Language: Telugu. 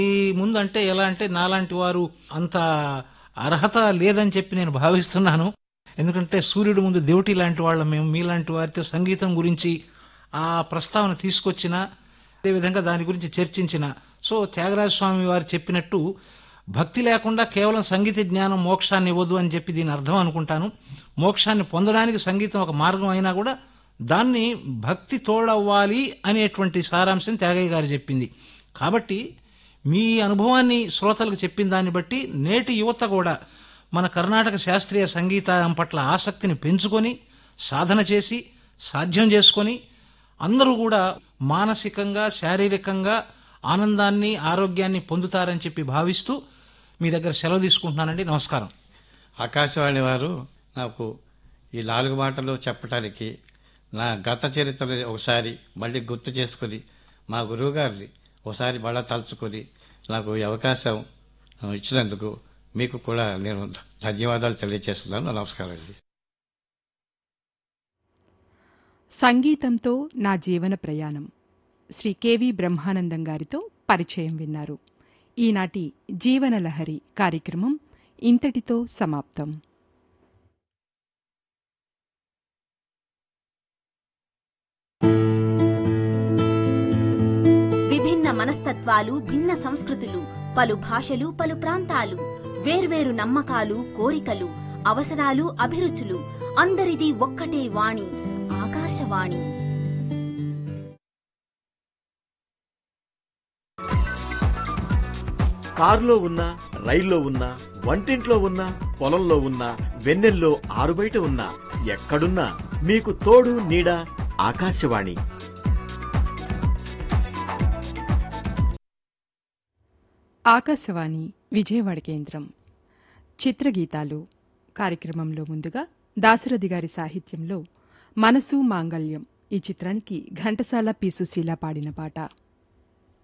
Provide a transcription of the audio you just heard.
ఈ ముందు అంటే ఎలా అంటే నాలాంటి వారు అంత అర్హత లేదని చెప్పి నేను భావిస్తున్నాను ఎందుకంటే సూర్యుడు ముందు దేవుటి లాంటి వాళ్ళం మేము మీలాంటి వారితో సంగీతం గురించి ఆ ప్రస్తావన తీసుకొచ్చిన అదేవిధంగా దాని గురించి చర్చించిన సో త్యాగరాజ స్వామి వారు చెప్పినట్టు భక్తి లేకుండా కేవలం సంగీత జ్ఞానం మోక్షాన్ని ఇవ్వదు అని చెప్పి దీని అర్థం అనుకుంటాను మోక్షాన్ని పొందడానికి సంగీతం ఒక మార్గం అయినా కూడా దాన్ని భక్తి తోడవ్వాలి అనేటువంటి సారాంశం త్యాగయ్య గారు చెప్పింది కాబట్టి మీ అనుభవాన్ని శ్రోతలకు చెప్పిన దాన్ని బట్టి నేటి యువత కూడా మన కర్ణాటక శాస్త్రీయ సంగీతం పట్ల ఆసక్తిని పెంచుకొని సాధన చేసి సాధ్యం చేసుకొని అందరూ కూడా మానసికంగా శారీరకంగా ఆనందాన్ని ఆరోగ్యాన్ని పొందుతారని చెప్పి భావిస్తూ మీ దగ్గర సెలవు తీసుకుంటున్నానండి నమస్కారం ఆకాశవాణి వారు నాకు ఈ నాలుగు మాటలు చెప్పటానికి నా గత చరిత్ర ఒకసారి మళ్ళీ గుర్తు చేసుకుని మా గురువుగారిని ఒకసారి మళ్ళా తలుచుకొని నాకు ఈ అవకాశం ఆ, ఇచ్చినందుకు మీకు కూడా నేను ధన్యవాదాలు తెలియజేస్తున్నాను నమస్కారం అండి సంగీతంతో నా జీవన ప్రయాణం శ్రీ కెవి బ్రహ్మానందం గారితో పరిచయం విన్నారు ఈనాటి జీవనలహరి కార్యక్రమం ఇంతటితో సమాప్తం విభిన్న మనస్తత్వాలు భిన్న సంస్కృతులు పలు భాషలు పలు ప్రాంతాలు వేర్వేరు నమ్మకాలు కోరికలు అవసరాలు అభిరుచులు అందరిది ఒక్కటే వాణి ఆకాశవాణి కారులో ఉన్నా రైల్లో ఉన్నా వంటింట్లో ఉన్నా పొలంలో ఉన్నా వెన్నెల్లో ఆరుబయట ఉన్నా ఎక్కడున్నా మీకు తోడు నీడ ఆకాశవాణి ఆకాశవాణి విజయవాడ కేంద్రం చిత్రగీతాలు కార్యక్రమంలో ముందుగా దాశరథి గారి సాహిత్యంలో మనసు మాంగళ్యం ఈ చిత్రానికి ఘంటసాల పి సుశీల పాడిన పాట